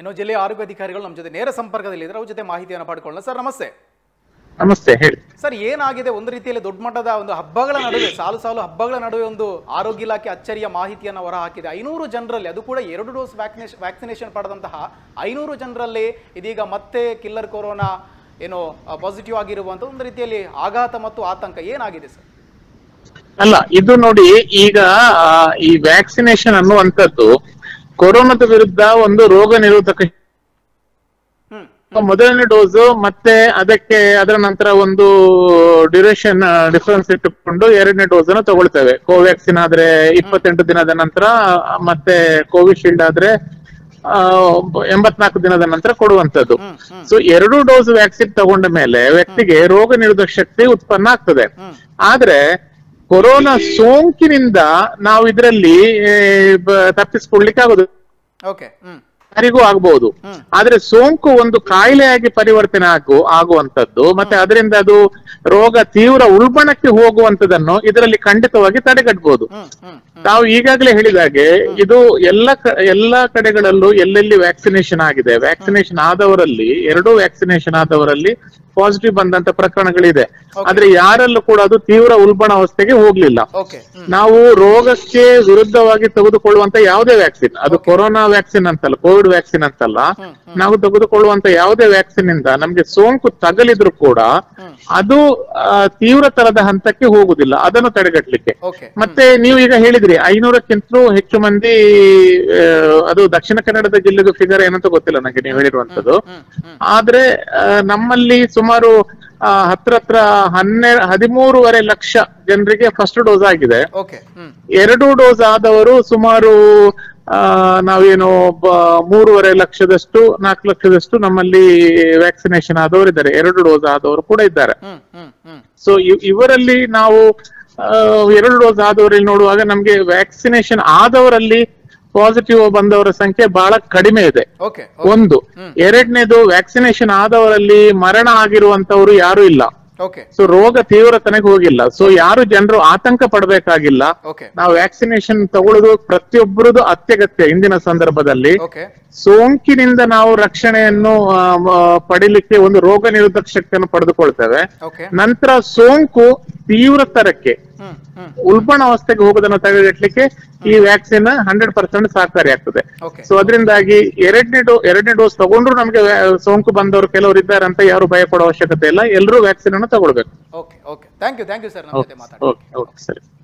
ಇನ್ನು ಜಿಲ್ಲೆಯ ಆರೋಗ್ಯ ಅಧಿಕಾರಿಗಳು ನಮ್ಮ ಜೊತೆ ನೇರ ಸಂಪರ್ಕದಲ್ಲಿದ್ದಾರೆ ಅವ್ರ ಜೊತೆ ಮಾಹಿತಿಯನ್ನು ಪಡ್ಕೊಳ್ಳೋಣ ಸರ್ ನಮಸ್ತೆ ನಮಸ್ತೆ ಹೇಳಿ ಸರ್ ಏನಾಗಿದೆ ಒಂದು ರೀತಿಯಲ್ಲಿ ದೊಡ್ಡ ಮಟ್ಟದ ಒಂದು ಹಬ್ಬಗಳ ನಡುವೆ ಸಾಲು ಸಾಲು ಹಬ್ಬಗಳ ನಡುವೆ ಒಂದು ಆರೋಗ್ಯ ಇಲಾಖೆ ಅಚ್ಚರಿಯ ಮಾಹಿತಿಯನ್ನು ಹೊರಹಾಕಿದೆ ಐನೂರು ಜನರಲ್ಲಿ ಅದು ಕೂಡ ಎರಡು ಡೋಸ್ ವ್ಯಾಕ್ಸಿನೇಷನ್ ವ್ಯಾಕ್ಸಿನೇಷನ್ ಪಡೆದಂತಹ ಐನೂರು ಜನರಲ್ಲಿ ಇದೀಗ ಮತ್ತೆ ಕಿಲ್ಲರ್ ಕೊರೋನಾ ಏನು ಪಾಸಿಟಿವ್ ಆಗಿರುವಂಥ ಒಂದು ರೀತಿಯಲ್ಲಿ ಆಘಾತ ಮತ್ತು ಆತಂಕ ಏನಾಗಿದೆ ಸರ್ ಅಲ್ಲ ಇದು ನೋಡಿ ಈಗ ಆ, ಈ ವ್ಯಾಕ್ಸಿನೇಷನ್ ಅನ್ನುವಂಥದ್ದು ಕೊರೋನಾದ ವಿರುದ್ಧ ಒಂದು ರೋಗ ನಿರೋಧಕ ಹ್ಮ್ ಮೊದಲನೇ ಡೋಸ್ ಮತ್ತೆ ಅದಕ್ಕೆ ಅದರ ನಂತರ ಒಂದು ಡ್ಯೂರೇಷನ್ ಡಿಫರೆನ್ಸ್ ಇಟ್ಟುಕೊಂಡು ಎರಡನೇ ಡೋಸ್ ಅನ್ನು ತಗೊಳ್ತೇವೆ ಕೋವ್ಯಾಕ್ಸಿನ್ ಆದ್ರೆ ಇಪ್ಪತ್ತೆಂಟು ದಿನದ ನಂತರ ಮತ್ತೆ ಕೋವಿಶೀಲ್ಡ್ ಆದ್ರೆ ಆ, ಎಂಬತ್ನಾಲ್ಕು ದಿನದ ನಂತರ ಕೊಡುವಂತದ್ದು ಹ್ಮ್ ಹ್ಮ್ ಸೊ ಎರಡು ಡೋಸ್ ವ್ಯಾಕ್ಸಿನ್ ತಗೊಂಡ ಮೇಲೆ ವ್ಯಕ್ತಿಗೆ ರೋಗ ನಿರೋಧಕ ಶಕ್ತಿ ಉತ್ಪನ್ನ ಆಗ್ತದೆ ಹ್ಮ್ ಆದ್ರೆ ಕೊರೋನಾ ಸೋಂಕಿನಿಂದ ನಾವು ಇದರಲ್ಲಿ ತಪ್ಪಿಸ್ಕೊಳ್ಲಿಕ್ಕೆ ಆಗುದು ಓಕೆ ಹ್ಮ್ ಯಾರಿಗೂ ಆಗ್ಬಹುದು ಹ್ಮ್. ಆದ್ರೆ ಸೋಂಕು ಒಂದು ಕಾಯಿಲೆಯಾಗಿ ಪರಿವರ್ತನೆ ಆಗು ಆಗುವಂತದ್ದು ಮತ್ತೆ ಅದರಿಂದ ಅದು ರೋಗ ತೀವ್ರ ಉಲ್ಬಣಕ್ಕೆ ಹೋಗುವಂತದನ್ನು ಇದರಲ್ಲಿ ಖಂಡಿತವಾಗಿ ತಡೆಗಟ್ಟಬಹುದು ಹ್ಮ್ ಹ್ಮ್ ಹ್ಮ್ ನಾವು ಈಗಾಗಲೇ ಹೇಳಿದಾಗೆ ಇದು ಎಲ್ಲ ಕ- ಎಲ್ಲಾ ಕಡೆಗಳಲ್ಲೂ ಎಲ್ಲೆಲ್ಲಿ ವ್ಯಾಕ್ಸಿನೇಷನ್ ಆಗಿದೆ ವ್ಯಾಕ್ಸಿನೇಷನ್ ಆದವರಲ್ಲಿ ಎರಡೂ ವ್ಯಾಕ್ಸಿನೇಷನ್ ಆದವರಲ್ಲಿ ಪಾಸಿಟಿವ್ ಬಂದಂತ ಪ್ರಕರಣಗಳಿದೆ ಆದ್ರೆ ಯಾರಲ್ಲೂ ಕೂಡ ಅದು ತೀವ್ರ ಉಲ್ಬಣ ಅವಸ್ಥೆಗೆ ಹೋಗ್ಲಿಲ್ಲ ಓಕೆ ಹ್ಮ್ ನಾವು ರೋಗಕ್ಕೆ ವಿರುದ್ಧವಾಗಿ ತೆಗೆದುಕೊಳ್ಳುವಂತ ಯಾವುದೇ ವ್ಯಾಕ್ಸಿನ್ ಅದು ಕೊರೋನಾ ವ್ಯಾಕ್ಸಿನ್ ಅಂತಲ್ಲ ಕೋವಿಡ್ ವ್ಯಾಕ್ಸಿನ್ ಅಂತಲ್ಲ ಹ್ಮ್, ನಾವು ತೆಗೆದುಕೊಳ್ಳುವಂತ ಯಾವುದೇ ವ್ಯಾಕ್ಸಿನ್ ಇಂದ ನಮ್ಗೆ ಸೋಂಕು ತಗಲಿದ್ರು ಕೂಡ ಹ್ಮ್. ಅದು ಆ, ತೀವ್ರತರದ ಹಂತಕ್ಕೆ ಹೋಗುದಿಲ್ಲ ಅದನ್ನು ತಡೆಗಟ್ಟಲಿಕ್ಕೆ ಓಕೆ ಮತ್ತೆ ನೀವು ಈಗ ಹೇಳಿದ್ರಿ ಐನೂರಕ್ಕಿಂತಲೂ ಹೆಚ್ಚು ಮಂದಿ ಆ, ಅದು ದಕ್ಷಿಣ ಕನ್ನಡದ ಜಿಲ್ಲೆದು ಫಿಗರ್ ಏನಂತ ಗೊತ್ತಿಲ್ಲ ನಂಗೆ ನೀವು ಹೇಳಿರುವಂತದ್ದು ಹ್ಮ್ ಹ್ಮ್ ಆದ್ರೆ ಆ, ನಮ್ಮಲ್ಲಿ ಸುಮಾರು ಆ, ಹತ್ರ ಹತ್ರ ಹನ್ನೆರಡು ಹದಿಮೂರುವರೆ ಲಕ್ಷ ಜನರಿಗೆ ಫಸ್ಟ್ ಡೋಸ್ ಆಗಿದೆ ಓಕೆ ಹ್ಮ್ ಎರಡು ಡೋಸ್ ಆದವರು ಸುಮಾರು ಆ, ನಾವೇನು ಬ- ಮೂರುವರೆ ಲಕ್ಷದಷ್ಟು ನಾಲ್ಕು ಲಕ್ಷದಷ್ಟು ನಮ್ಮಲ್ಲಿ ವ್ಯಾಕ್ಸಿನೇಷನ್ ಆದವರು ಇದ್ದಾರೆ ಎರಡು ಡೋಸ್ ಆದವರು ಕೂಡ ಇದ್ದಾರೆ ಹ್ಮ್ ಹ್ಮ್ ಹ್ಮ್ ಸೊ ಇವರಲ್ಲಿ ನಾವು ಆ, ಎರಡು ಡೋಸ್ ಆದವರಲ್ಲಿ ನೋಡುವಾಗ ನಮ್ಗೆ ವ್ಯಾಕ್ಸಿನೇಷನ್ ಆದವರಲ್ಲಿ ಪಾಸಿಟಿವ್ ಬಂದವರ ಸಂಖ್ಯೆ ಬಹಳ ಕಡಿಮೆ ಇದೆ ಓಕೆ ಒಂದು ಹ್ಮ್. ಎರಡನೇದು ವ್ಯಾಕ್ಸಿನೇಷನ್ ಆದವರಲ್ಲಿ ಮರಣ ಆಗಿರುವಂತವರು ಯಾರು ಇಲ್ಲ ಓಕೆ ಸೊ ರೋಗ ತೀವ್ರತನಕ್ಕೆ ಹೋಗಿಲ್ಲ ಸೊ ಯಾರು ಜನರು ಆತಂಕ ಪಡಬೇಕಾಗಿಲ್ಲ ಓಕೆ ನಾವು ವ್ಯಾಕ್ಸಿನೇಷನ್ ತಗೊಳ್ಳೋದು ಪ್ರತಿಯೊಬ್ಬರದು ಅತ್ಯಗತ್ಯ ಇಂದಿನ ಸಂದರ್ಭದಲ್ಲಿ ಓಕೆ ಸೋಂಕಿನಿಂದ ನಾವು ರಕ್ಷಣೆಯನ್ನು ಆ, ಮ, ಪಡಿಲಿಕ್ಕೆ ಒಂದು ರೋಗ ನಿರೋಧಕ ಶಕ್ತಿಯನ್ನು ಪಡೆದುಕೊಳ್ತೇವೆ ಓಕೆ ನಂತರ ಸೋಂಕು ತೀವ್ರತರಕ್ಕೆ ಹ್ಮ್ ಹ್ಮ್ ಉಲ್ಬಣ ಅವಸ್ಥೆಗೆ ಹೋಗೋದನ್ನು ತಡೆಗಟ್ಟಲಿಕ್ಕೆ ಈ ವ್ಯಾಕ್ಸಿನ್ ಹಂಡ್ರೆಡ್ ಪರ್ಸೆಂಟ್ ಸಹಕಾರಿಯಾಗ್ತದೆ ಓಕೆ ಸೊ ಅದರಿಂದಾಗಿ ಎರಡನೇ ಡೋ ಎರಡನೇ ಡೋಸ್ ತಗೊಂಡ್ರು ನಮಗೆ ವ್ಯಾ- ಸೋಂಕು ಬಂದವರು ಕೆಲವರು ಇದ್ದಾರೆ ಅಂತ ಯಾರು ಭಯ ಪಡೋ ಅವಶ್ಯಕತೆ ಇಲ್ಲ ಎಲ್ಲರೂ ವ್ಯಾಕ್ಸಿನ್ ಅನ್ನು ತಗೊಳ್ಬೇಕು okay okay thank you thank you sir ನಮ್ಮ ಜೊತೆ ಮಾತಾಡಿ ಓಕೆ ಓಕೆ ಸರಿ